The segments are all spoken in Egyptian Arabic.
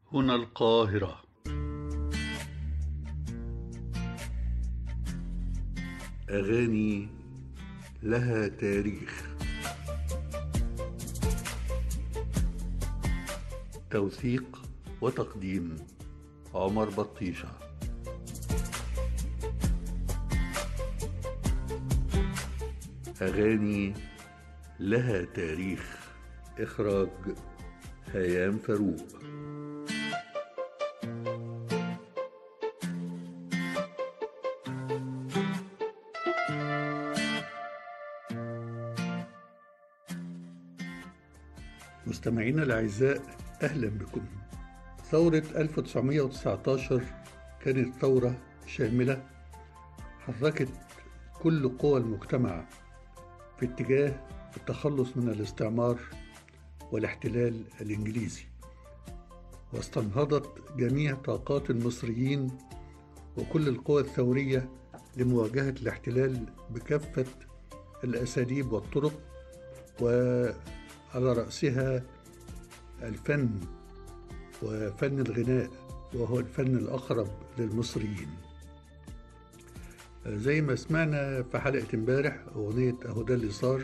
هنا القاهرة أغاني لها تاريخ توثيق وتقديم عمر بطيشة أغاني لها تاريخ إخراج هيام فاروق مستمعينا الأعزاء أهلا بكم ثورة 1919 كانت ثورة شاملة حركت كل قوى المجتمع في اتجاه التخلص من الاستعمار والاحتلال الإنجليزي واستنهضت جميع طاقات المصريين وكل القوى الثورية لمواجهة الاحتلال بكافة الأساليب والطرق وعلى رأسها الفن وفن الغناء وهو الفن الأقرب للمصريين زي ما سمعنا في حلقة امبارح أغنية أهو ده اللي صار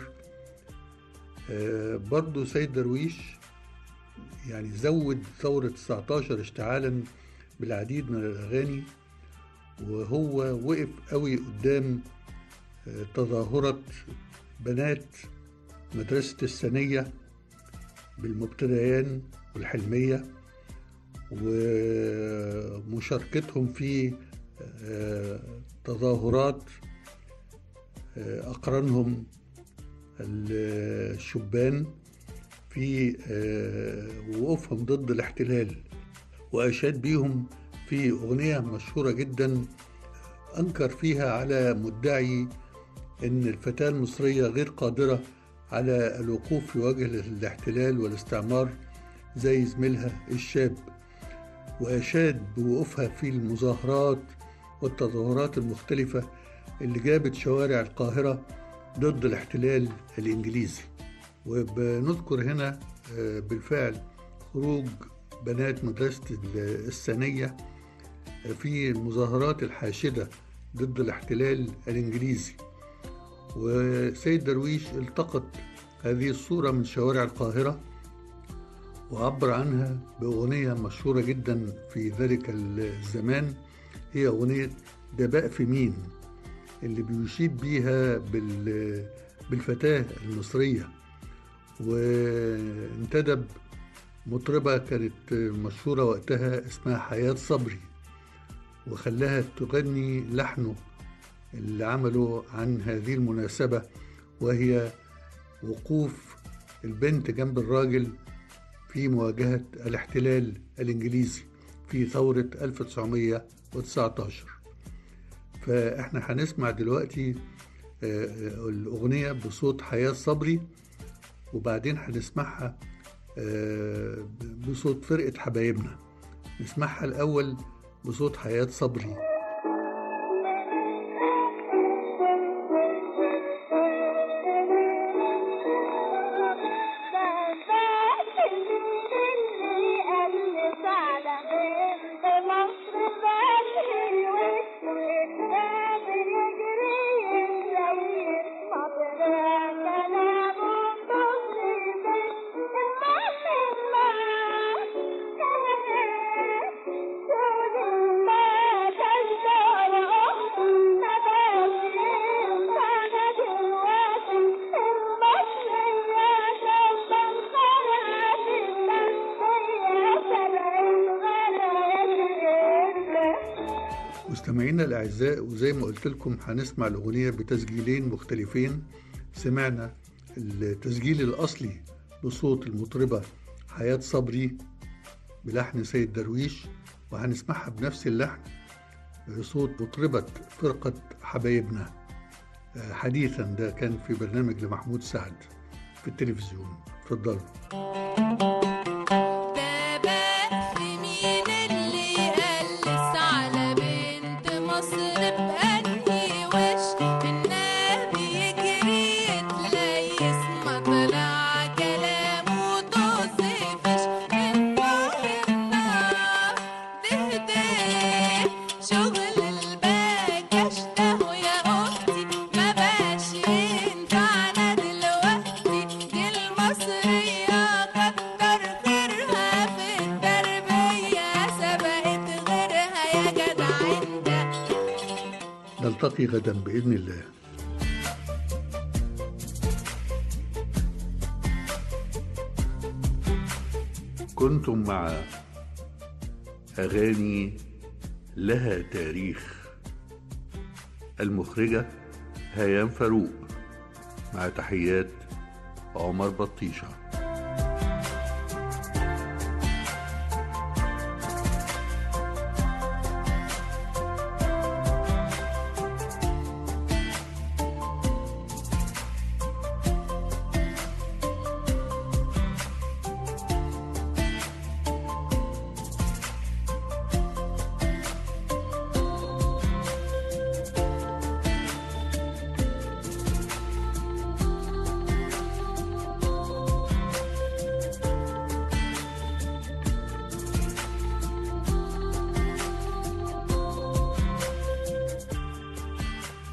برضو سيد درويش يعني زود ثورة 19 اشتعالا بالعديد من الأغاني وهو وقف قوي قدام تظاهرة بنات مدرسة الثانية بالمبتديان والحلمية ومشاركتهم في تظاهرات أقرانهم الشبان في وقوفهم ضد الاحتلال وأشاد بيهم في أغنية مشهورة جدا أنكر فيها على مدعي أن الفتاة المصرية غير قادرة على الوقوف في وجه الاحتلال والاستعمار زي زميلها الشاب وأشاد بوقوفها في المظاهرات والتظاهرات المختلفة اللي جابت شوارع القاهرة ضد الاحتلال الإنجليزي وبنذكر هنا بالفعل خروج بنات مدرسة الثانية في المظاهرات الحاشدة ضد الاحتلال الإنجليزي وسيد درويش التقط هذه الصورة من شوارع القاهرة وعبر عنها بأغنية مشهورة جدا في ذلك الزمان هي أغنية دباء في مين اللي بيشيد بيها بالفتاة المصرية وانتدب مطربة كانت مشهورة وقتها اسمها حياة صبري وخلاها تغني لحنه اللي عمله عن هذه المناسبة وهي وقوف البنت جنب الراجل في مواجهة الاحتلال الإنجليزي في ثورة 1919 فإحنا هنسمع دلوقتي الأغنية بصوت حياة صبري وبعدين هنسمعها بصوت فرقة حبايبنا نسمعها الأول بصوت حياة صبري مستمعينا الأعزاء وزي ما قلت لكم هنسمع الأغنية بتسجيلين مختلفين سمعنا التسجيل الأصلي بصوت المطربة حياة صبري بلحن سيد درويش وهنسمعها بنفس اللحن بصوت مطربة فرقة حبايبنا حديثا ده كان في برنامج لمحمود سعد في التلفزيون اتفضلوا طلع كلامه توصفش من فوق النار نلتقي غدا بإذن الله كنتم مع أغاني لها تاريخ المخرجة هيام فاروق مع تحيات عمر بطيشه